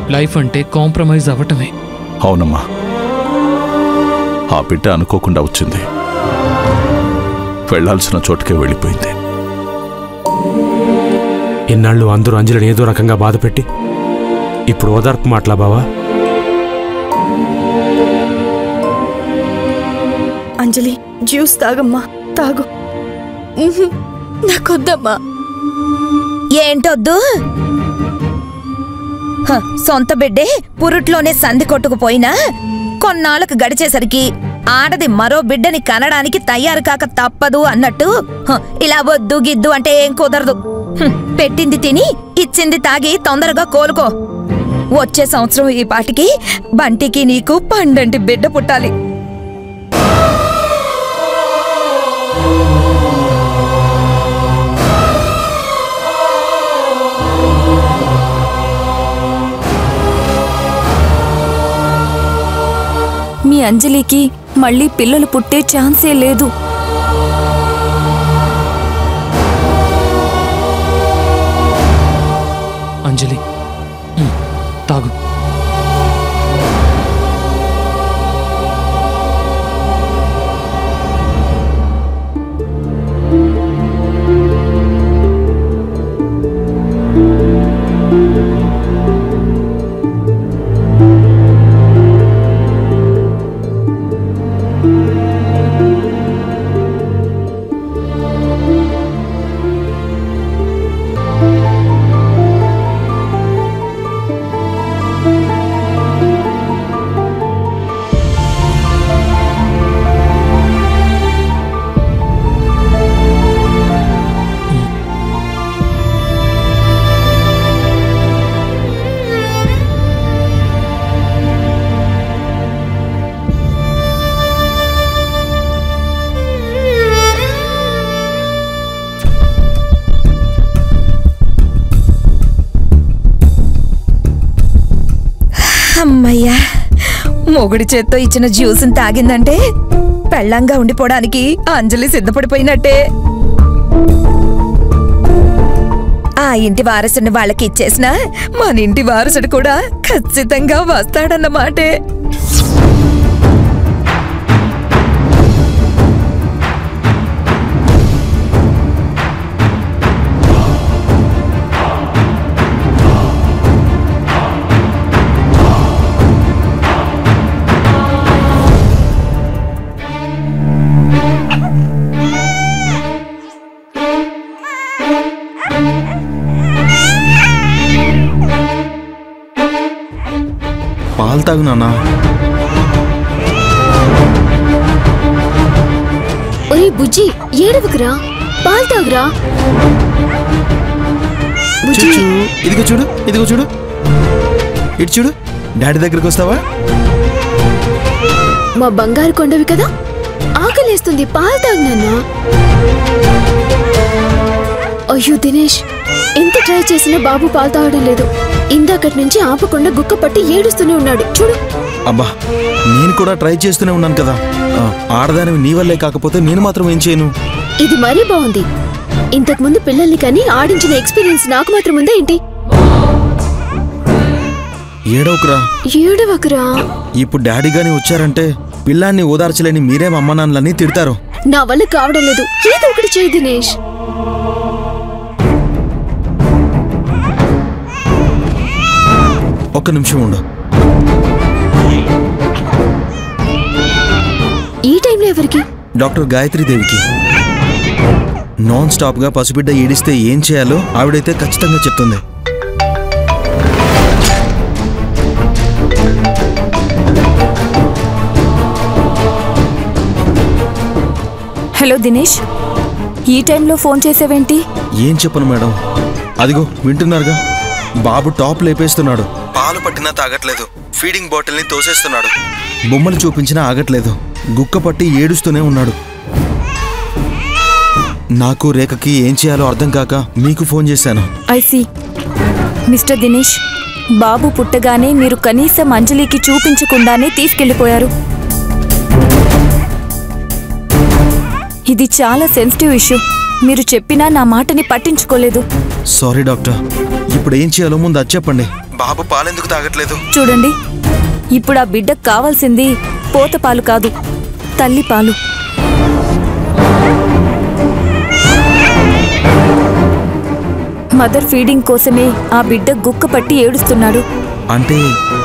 life అంటే compromise అవ్వటమే అవునమ్మా ఆ బిడ్డ అనుకోకుండా వచ్చింది వెళ్ళాల్సిన చోటుకే వెళ్ళిపోయింది ఇన్నాళ్ళు అందరూ అంజలిని ఏదో రకంగా బాధపెట్టి ఇప్పుడు ఓదార్పు మాటలా బావా అంజలి జ్యూస్ తాగమ్మా తాగు ఉహుం, నాకొద్దమ్మా ఏంటొద్దు హ, సొంత బిడ్డే పురుట్లోనే సంధి కొట్టుకుపోయినా కొన్నాళ్ళకు గడిచేసరికి ఆడది మరో బిడ్డని కనడానికి తయారు కాక తప్పదు అన్నట్టు హ, ఇలా వద్దు గిద్దు అంటే ఏం కుదరదు హ్మ్, పెట్టింది తిని ఇచ్చింది తాగి తొందరగా కోలుకో వచ్చే సంవత్సరం ఈ పాటికి బంటికి నీకు పండంటి బిడ్డ పుట్టాలి మీ అంజలికి మళ్ళీ పిల్లలు పుట్టే ఛాన్సే లేదు అంజలి ఉమ్, తాగు అమ్మయ్యా మొగుడి చేత్తో ఇచ్చిన జ్యూస్ని తాగిందంటే పెళ్ళంగా ఉండిపోవడానికి అంజలి సిద్ధపడిపోయినట్టే ఆ ఇంటి వారసుని వాళ్ళకి ఇచ్చేసిన మన ఇంటి వారసుడు కూడా ఖచ్చితంగా వస్తాడన్నమాటే పాలు తాగు నాన్న ఒరే బుజ్జి ఏడవకురా పాలు తాగురా బుజ్జి చూచు ఇదిగో చూడు ఇదిగో చూడు ఇటు చూడు డాడీ దగ్గరికి వస్తావా మా బంగారు కొండవి కదా ఆకలేస్తుంది పాలు తాగు నాన్న అయ్యో దినేష్ ఎంత ట్రై చేసినా బాబు పాలు తాగడం లేదు ఇందాకటి నుంచి ఆపకుండా గుక్క పట్టి ఏడుస్తూనే ఉన్నాడు చూడు అబ్బా నేను కూడా ట్రై చేస్తూనే ఉన్నాను కదా ఆ, ఆడదానివి నీ వల్లే కాకపోతే నేను మాత్రం ఏం చేయను ఇది మరీ బాగుంది ఇంతకు ముందు పిల్లల్ని కానీ ఆడించిన ఎక్స్పీరియన్స్ నాకు మాత్రం ఉందా ఏంటి ఏడవకురా ఏడవకురా ఇప్పుడు డాడీ గాని వచ్చారంటే పిల్లాన్ని ఓదార్చలేని మీరేం అమ్మ నాన్నలని తిడతారు నా వల్ల కావడం లేదు ఏదో ఒకటి చేయి దినేష్ ఒక్క నిమిషం ఉండు ఈ టైంలో ఎవరికి డాక్టర్ గాయత్రి దేవికి నాన్ స్టాప్ గా పసిబిడ్డ ఏడిస్తే ఏం చేయాలో ఆవిడైతే ఖచ్చితంగా చెప్తుంది హలో దినేష్ ఈ టైంలో ఫోన్ చేసావేంటి ఏం చెప్పను మేడం అదిగో వింటున్నారుగా బాబు టాప్ లేపేస్తున్నాడు పాలు పట్టినా తాగట్లేదు ఫీడింగ్ బాటిల్ ని తోసేస్తున్నాడు బొమ్మలు చూపించినా ఆగట్లేదు గుక్క పట్టి ఏడుస్తూనే ఉన్నాడు నాకు రేఖకి ఏం చేయాలో అర్థం కాక మీకు ఫోన్ చేశాను ఐసి మిస్టర్ దినేష్ బాబు పుట్టగానే మీరు కనీసం అంజలికి చూపించకుండానే తీసుకెళ్లిపోయారు ఇది చాలా సెన్సిటివ్ ఇష్యూ మీరు చెప్పినా నా మాటని పట్టించుకోలేదు సారీ డాక్టర్ ఇప్పుడు ఏం చేయాలో ముందు అది చెప్పండి బాబు పాలెందుకు తాగట్లేదు చూడండి ఇప్పుడు ఆ బిడ్డకు కావాల్సింది పోత పాలు కాదు తల్లి పాలు మదర్ ఫీడింగ్ కోసమే ఆ బిడ్డ గుక్క పట్టి ఏడుస్తున్నాడు అంటే